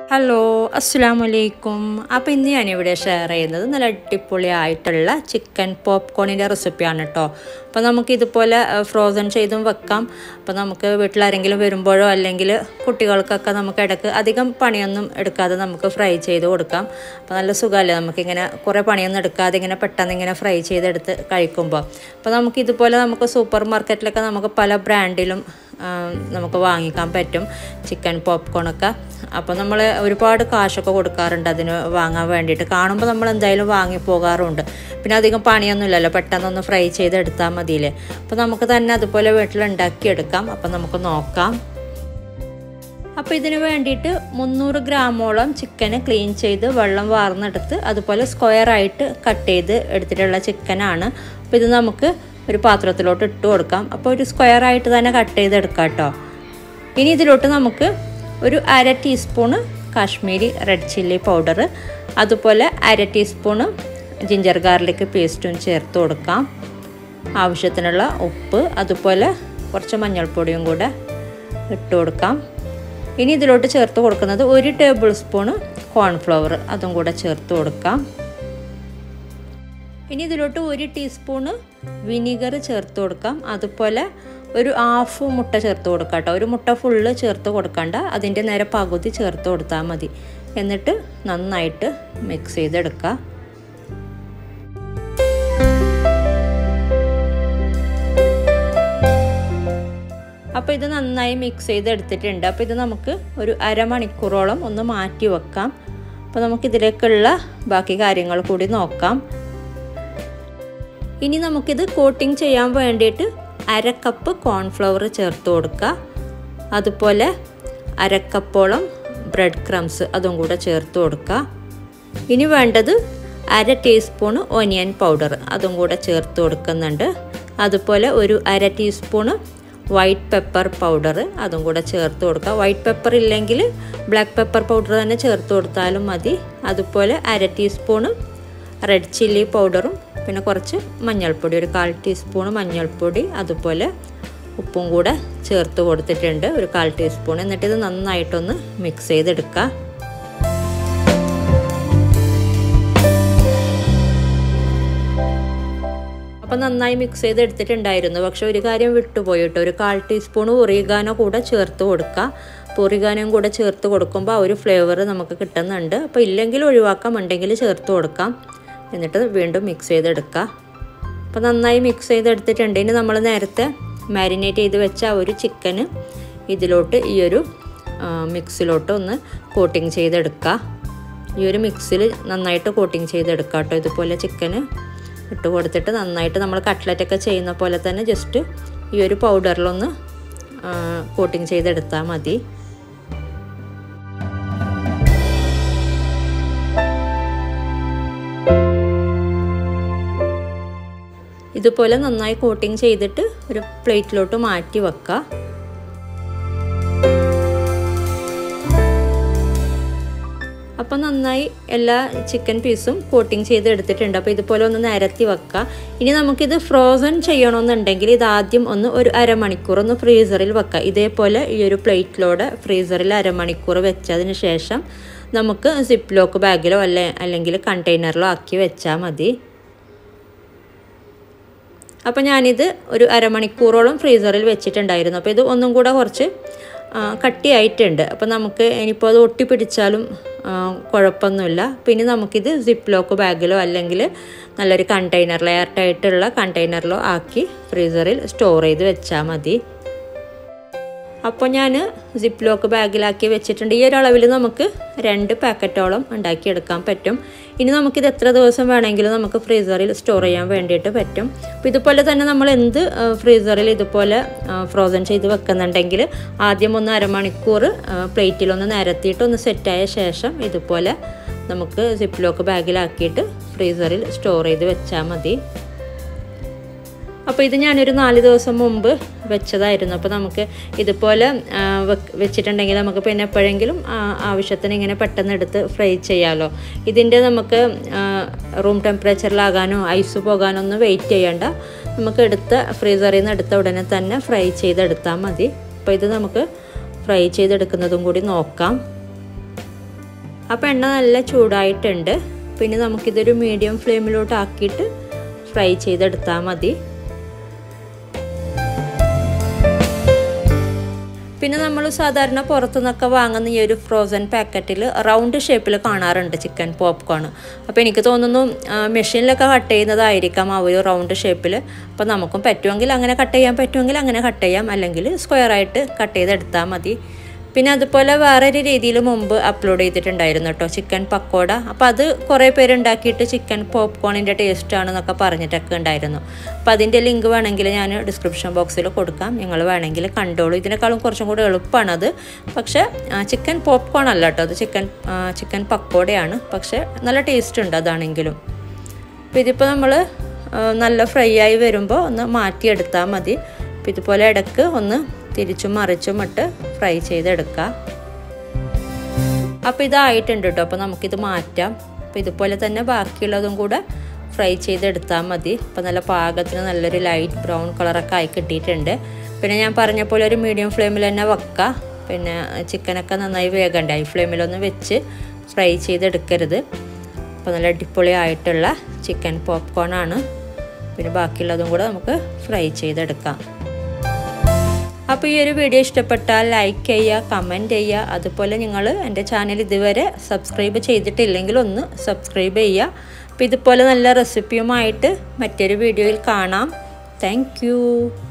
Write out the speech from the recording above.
hello അസ്സാം വലൈക്കും അപ്പോൾ ഇന്ന് ഞാനിവിടെ ഷെയർ ചെയ്യുന്നത് നല്ല അടിപൊളിയായിട്ടുള്ള ചിക്കൻ പോപ്കോണിൻ്റെ റെസിപ്പിയാണ് കേട്ടോ അപ്പോൾ നമുക്ക് ഇതുപോലെ ഫ്രോസൺ ചെയ്തും വെക്കാം അപ്പോൾ നമുക്ക് വീട്ടിലാരെങ്കിലും വരുമ്പോഴോ അല്ലെങ്കിൽ കുട്ടികൾക്കൊക്കെ നമുക്ക് ഇടയ്ക്ക് അധികം പണിയൊന്നും എടുക്കാതെ നമുക്ക് ഫ്രൈ ചെയ്ത് കൊടുക്കാം അപ്പോൾ നല്ല സുഖമല്ലേ നമുക്കിങ്ങനെ കുറേ പണിയൊന്നും എടുക്കാതെ ഇങ്ങനെ പെട്ടെന്ന് ഇങ്ങനെ ഫ്രൈ ചെയ്തെടുത്ത് കഴിക്കുമ്പോൾ അപ്പോൾ നമുക്ക് ഇതുപോലെ നമുക്ക് സൂപ്പർ മാർക്കറ്റിലൊക്കെ നമുക്ക് പല ബ്രാൻഡിലും നമുക്ക് വാങ്ങിക്കാൻ പറ്റും ചിക്കൻ പോപ്കോണൊക്കെ അപ്പോൾ നമ്മൾ ഒരുപാട് കാശൊക്കെ കൊടുക്കാറുണ്ട് അതിന് വാങ്ങാൻ വേണ്ടിയിട്ട് കാണുമ്പോൾ നമ്മൾ എന്തായാലും വാങ്ങി പോകാറുണ്ട് പിന്നെ അധികം പണിയൊന്നുമില്ലല്ലോ പെട്ടെന്നൊന്ന് ഫ്രൈ ചെയ്തെടുത്താൽ മതിയില്ലേ അപ്പോൾ നമുക്ക് തന്നെ അതുപോലെ വീട്ടിൽ ഉണ്ടാക്കിയെടുക്കാം അപ്പോൾ നമുക്ക് നോക്കാം അപ്പോൾ ഇതിന് വേണ്ടിയിട്ട് മുന്നൂറ് ഗ്രാമോളം ചിക്കന് ക്ലീൻ ചെയ്ത് വെള്ളം വാർന്നെടുത്ത് അതുപോലെ സ്ക്വയറായിട്ട് കട്ട് ചെയ്ത് എടുത്തിട്ടുള്ള ചിക്കനാണ് അപ്പോൾ ഇത് നമുക്ക് ഒരു പാത്രത്തിലോട്ട് ഇട്ട് കൊടുക്കാം അപ്പോൾ ഒരു സ്ക്വയർ ആയിട്ട് തന്നെ കട്ട് ചെയ്തെടുക്കാം കേട്ടോ ഇനി ഇതിലോട്ട് നമുക്ക് ഒരു അര teaspoon Kashmiri red chilli powder അതുപോലെ അര ടീസ്പൂണ് ജിഞ്ചർ ഗാർലിക് പേസ്റ്റും ചേർത്ത് കൊടുക്കാം ആവശ്യത്തിനുള്ള ഉപ്പ് അതുപോലെ കുറച്ച് മഞ്ഞൾപ്പൊടിയും കൂടെ ഇട്ട് കൊടുക്കാം ഇനി ഇതിലോട്ട് ചേർത്ത് കൊടുക്കുന്നത് ഒരു ടേബിൾ സ്പൂണ് കോൺഫ്ലവർ അതും കൂടെ ചേർത്ത് കൊടുക്കാം ഇനി ഇതിലോട്ട് ഒരു ടീസ്പൂണ് വിനീഗർ ചേർത്ത് കൊടുക്കാം അതുപോലെ ഒരു ഹാഫ് മുട്ട ചേർത്ത് കൊടുക്കാം കേട്ടോ ഒരു മുട്ട ഫുള്ള് ചേർത്ത് കൊടുക്കണ്ട അതിൻ്റെ നേരെ പകുതി ചേർത്ത് കൊടുത്താൽ മതി എന്നിട്ട് നന്നായിട്ട് മിക്സ് ചെയ്തെടുക്കുക അപ്പോൾ ഇത് നന്നായി മിക്സ് ചെയ്തെടുത്തിട്ടുണ്ട് അപ്പോൾ ഇത് നമുക്ക് ഒരു അരമണിക്കൂറോളം ഒന്ന് മാറ്റി വെക്കാം അപ്പോൾ നമുക്കിതിലേക്കുള്ള ബാക്കി കാര്യങ്ങൾ കൂടി നോക്കാം ഇനി നമുക്കിത് കോട്ടിംഗ് ചെയ്യാൻ വേണ്ടിയിട്ട് അര കപ്പ് കോൺഫ്ലവർ ചേർത്ത് കൊടുക്കുക അതുപോലെ അരക്കപ്പോളം ബ്രെഡ് ക്രംസ് അതും കൂടെ ചേർത്ത് കൊടുക്കുക ഇനി വേണ്ടത് അര ടീസ്പൂണ് ഒനിയൻ പൗഡർ അതും കൂടെ ചേർത്ത് കൊടുക്കുന്നുണ്ട് അതുപോലെ ഒരു അര ടീസ്പൂണ് വൈറ്റ് പെപ്പർ പൗഡർ അതും കൂടെ ചേർത്ത് കൊടുക്കുക വൈറ്റ് പെപ്പർ ഇല്ലെങ്കിൽ ബ്ലാക്ക് പെപ്പർ പൗഡർ തന്നെ ചേർത്ത് കൊടുത്താലും മതി അതുപോലെ അര ടീസ്പൂണ് റെഡ് ചില്ലി പൗഡറും പിന്നെ കുറച്ച് മഞ്ഞൾപ്പൊടി ഒരു കാൽ ടീസ്പൂൺ മഞ്ഞൾപ്പൊടി അതുപോലെ ഉപ്പും കൂടെ ചേർത്ത് കൊടുത്തിട്ടുണ്ട് ഒരു കാൽ ടീസ്പൂൺ എന്നിട്ട് ഇത് നന്നായിട്ടൊന്ന് മിക്സ് ചെയ്തെടുക്കുക അപ്പം നന്നായി മിക്സ് ചെയ്ത് എടുത്തിട്ടുണ്ടായിരുന്നു പക്ഷെ ഒരു കാര്യം വിട്ടുപോയിട്ട് ഒരു കാൽ ടീസ്പൂൺ ഒറിഗാനോ കൂടെ ചേർത്ത് കൊടുക്കുക അപ്പോൾ ഒറിഗാനോയും കൂടെ ചേർത്ത് കൊടുക്കുമ്പോൾ ആ ഒരു ഫ്ലേവർ നമുക്ക് കിട്ടുന്നുണ്ട് അപ്പോൾ ഇല്ലെങ്കിൽ ഒഴിവാക്കാം ഉണ്ടെങ്കിൽ ചേർത്ത് കൊടുക്കാം എന്നിട്ട് വീണ്ടും മിക്സ് ചെയ്തെടുക്കുക അപ്പോൾ നന്നായി മിക്സ് ചെയ്തെടുത്തിട്ടുണ്ട് ഇനി നമ്മൾ നേരത്തെ മാരിനേറ്റ് ചെയ്ത് വെച്ച ആ ഒരു ചിക്കന് ഇതിലോട്ട് ഈ ഒരു മിക്സിലോട്ട് ഒന്ന് കോട്ടിങ് ചെയ്തെടുക്കുക ഈ ഒരു മിക്സിൽ നന്നായിട്ട് കോട്ടിങ് ചെയ്തെടുക്കുക കേട്ടോ ഇതുപോലെ ചിക്കന് ഇട്ട് കൊടുത്തിട്ട് നന്നായിട്ട് നമ്മൾ കട്ട്ലറ്റൊക്കെ ചെയ്യുന്ന പോലെ തന്നെ ജസ്റ്റ് ഈ ഒരു പൗഡറിലൊന്ന് കോട്ടിങ് ചെയ്തെടുത്താൽ മതി ഇതുപോലെ നന്നായി കോട്ടിങ് ചെയ്തിട്ട് ഒരു പ്ലേറ്റിലോട്ട് മാറ്റി വെക്കുക അപ്പോൾ നന്നായി എല്ലാ ചിക്കൻ പീസും കോട്ടിങ് ചെയ്ത് എടുത്തിട്ടുണ്ട് അപ്പോൾ ഇതുപോലെ ഒന്ന് നിരത്തി വെക്കുക ഇനി നമുക്കിത് ഫ്രോസൺ ചെയ്യണമെന്നുണ്ടെങ്കിൽ ഇത് ആദ്യം ഒന്ന് ഒരു അരമണിക്കൂർ ഒന്ന് ഫ്രീസറിൽ വെക്കുക ഇതേപോലെ ഈ ഒരു പ്ലേറ്റിലൂടെ ഫ്രീസറിൽ അരമണിക്കൂർ വെച്ചതിന് ശേഷം നമുക്ക് സിപ്പ് ലോക്ക് ബാഗിലോ അല്ലെ അല്ലെങ്കിൽ കണ്ടെയ്നറിലോ ആക്കി വെച്ചാൽ മതി അപ്പോൾ ഞാനിത് ഒരു അരമണിക്കൂറോളം ഫ്രീസറിൽ വെച്ചിട്ടുണ്ടായിരുന്നു അപ്പോൾ ഇത് ഒന്നും കൂടെ കുറച്ച് കട്ടിയായിട്ടുണ്ട് അപ്പോൾ നമുക്ക് ഇനിയിപ്പോൾ അത് ഒട്ടിപ്പിടിച്ചാലും കുഴപ്പമൊന്നുമില്ല പിന്നെ നമുക്കിത് സിപ്പ് ലോക്ക് ബാഗിലോ അല്ലെങ്കിൽ നല്ലൊരു കണ്ടെയ്നറിലോ എയർടൈറ്റുള്ള കണ്ടെയ്നറിലോ ആക്കി ഫ്രീസറിൽ സ്റ്റോർ ചെയ്ത് വെച്ചാൽ മതി അപ്പോൾ ഞാൻ സിപ്പ് ലോക്ക് ബാഗിലാക്കി വെച്ചിട്ടുണ്ട് ഈ ഒരു അളവിൽ നമുക്ക് രണ്ട് പാക്കറ്റോളം ഉണ്ടാക്കിയെടുക്കാൻ പറ്റും ഇനി നമുക്കിത് എത്ര ദിവസം വേണമെങ്കിലും നമുക്ക് ഫ്രീസറിൽ സ്റ്റോർ ചെയ്യാൻ വേണ്ടിയിട്ട് പറ്റും അപ്പോൾ ഇതുപോലെ തന്നെ നമ്മൾ എന്ത് ഫ്രീസറിൽ ഇതുപോലെ ഫ്രോസൺ ചെയ്ത് വെക്കുന്നുണ്ടെങ്കിൽ ആദ്യം ഒന്ന് അരമണിക്കൂർ പ്ലേറ്റിലൊന്ന് നിരത്തിയിട്ട് ഒന്ന് സെറ്റായ ശേഷം ഇതുപോലെ നമുക്ക് സിപ്പ് ലോക്ക് ബാഗിലാക്കിയിട്ട് ഫ്രീസറിൽ സ്റ്റോർ ചെയ്ത് വെച്ചാൽ മതി അപ്പോൾ ഇത് ഞാനൊരു നാല് ദിവസം മുമ്പ് വെച്ചതായിരുന്നു അപ്പോൾ നമുക്ക് ഇതുപോലെ വെച്ചിട്ടുണ്ടെങ്കിൽ നമുക്ക് പിന്നെ എപ്പോഴെങ്കിലും ആവശ്യത്തിന് ഇങ്ങനെ പെട്ടെന്ന് എടുത്ത് ഫ്രൈ ചെയ്യാമല്ലോ ഇതിൻ്റെ നമുക്ക് റൂം ടെമ്പറേച്ചറിലാകാനോ ഐസ് പോകാനോ ഒന്നും വെയിറ്റ് ചെയ്യണ്ട നമുക്ക് എടുത്ത ഫ്രീസറിൽ നിന്ന് എടുത്ത ഉടനെ തന്നെ ഫ്രൈ ചെയ്തെടുത്താൽ മതി അപ്പോൾ ഇത് നമുക്ക് ഫ്രൈ ചെയ്തെടുക്കുന്നതും കൂടി നോക്കാം അപ്പോൾ എണ്ണ നല്ല ചൂടായിട്ടുണ്ട് പിന്നെ നമുക്കിതൊരു മീഡിയം ഫ്ലെയിമിലോട്ട് ആക്കിയിട്ട് ഫ്രൈ ചെയ്തെടുത്താൽ മതി പിന്നെ നമ്മൾ സാധാരണ പുറത്തുനിന്നൊക്കെ വാങ്ങുന്ന ഈ ഒരു ഫ്രോസൺ പാക്കറ്റിൽ റൗണ്ട് ഷേപ്പിൽ കാണാറുണ്ട് ചിക്കൻ പോപ്കോൺ അപ്പോൾ എനിക്ക് തോന്നുന്നു മെഷീനിലൊക്കെ കട്ട് ചെയ്യുന്നതായിരിക്കാം ആ ഒരു റൗണ്ട് ഷേപ്പിൽ അപ്പോൾ നമുക്കും പറ്റുമെങ്കിൽ അങ്ങനെ കട്ട് ചെയ്യാൻ പറ്റുമെങ്കിൽ അങ്ങനെ കട്ട് ചെയ്യാം അല്ലെങ്കിൽ സ്ക്വയറായിട്ട് കട്ട് ചെയ്തെടുത്താൽ മതി പിന്നെ അതുപോലെ വേറൊരു രീതിയിൽ മുമ്പ് അപ്ലോഡ് ചെയ്തിട്ടുണ്ടായിരുന്നു കേട്ടോ ചിക്കൻ പക്കോട അപ്പോൾ അത് കുറേ പേര് ഉണ്ടാക്കിയിട്ട് ചിക്കൻ പോപ്കോണിൻ്റെ ടേസ്റ്റാണെന്നൊക്കെ പറഞ്ഞിട്ടൊക്കെ ഉണ്ടായിരുന്നു അപ്പോൾ അതിൻ്റെ ലിങ്ക് വേണമെങ്കിൽ ഞാൻ ഡിസ്ക്രിപ്ഷൻ ബോക്സിൽ കൊടുക്കാം നിങ്ങൾ വേണമെങ്കിൽ കണ്ടോളൂ ഇതിനേക്കാളും കുറച്ചും കൂടി എളുപ്പമാണത് പക്ഷേ ചിക്കൻ പോപ്കോൺ അല്ല കേട്ടോ അത് ചിക്കൻ ചിക്കൻ പക്കോടയാണ് പക്ഷേ നല്ല ടേസ്റ്റ് ഉണ്ട് അതാണെങ്കിലും അപ്പോൾ ഇതിപ്പോൾ നമ്മൾ നല്ല ഫ്രൈ ആയി വരുമ്പോൾ ഒന്ന് മാറ്റിയെടുത്താൽ മതി അപ്പോൾ ഇതുപോലെ ഇടയ്ക്ക് ഒന്ന് തിരിച്ചും മറിച്ചും ഇട്ട് ഫ്രൈ ചെയ്തെടുക്കുക അപ്പോൾ ഇതായിട്ടുണ്ട് കേട്ടോ അപ്പോൾ നമുക്കിത് മാറ്റാം അപ്പോൾ ഇതുപോലെ തന്നെ ബാക്കിയുള്ളതും കൂടെ ഫ്രൈ ചെയ്തെടുത്താൽ മതി അപ്പോൾ നല്ല പാകത്തിന് നല്ലൊരു ലൈറ്റ് ബ്രൗൺ കളറൊക്കെ ആയി കിട്ടിയിട്ടുണ്ട് പിന്നെ ഞാൻ പറഞ്ഞ പോലെ ഒരു മീഡിയം ഫ്ലെയിമിൽ തന്നെ വെക്കുക പിന്നെ ചിക്കനൊക്കെ നന്നായി വേഗണ്ട ഹൈ ഫ്ലെയിമിലൊന്ന് വെച്ച് ഫ്രൈ ചെയ്തെടുക്കരുത് അപ്പോൾ നല്ല അടിപൊളി ആയിട്ടുള്ള ചിക്കൻ പോപ്കോൺ ആണ് പിന്നെ ബാക്കിയുള്ളതും കൂടെ നമുക്ക് ഫ്രൈ ചെയ്തെടുക്കാം അപ്പോൾ ഈ ഒരു വീഡിയോ ഇഷ്ടപ്പെട്ടാൽ ലൈക്ക് ചെയ്യുക കമൻറ്റ് ചെയ്യുക അതുപോലെ നിങ്ങൾ എൻ്റെ ചാനൽ ഇതുവരെ സബ്സ്ക്രൈബ് ചെയ്തിട്ടില്ലെങ്കിൽ ഒന്ന് സബ്സ്ക്രൈബ് ചെയ്യുക അപ്പോൾ ഇതുപോലെ നല്ല റെസിപ്പിയുമായിട്ട് മറ്റൊരു വീഡിയോയിൽ കാണാം താങ്ക്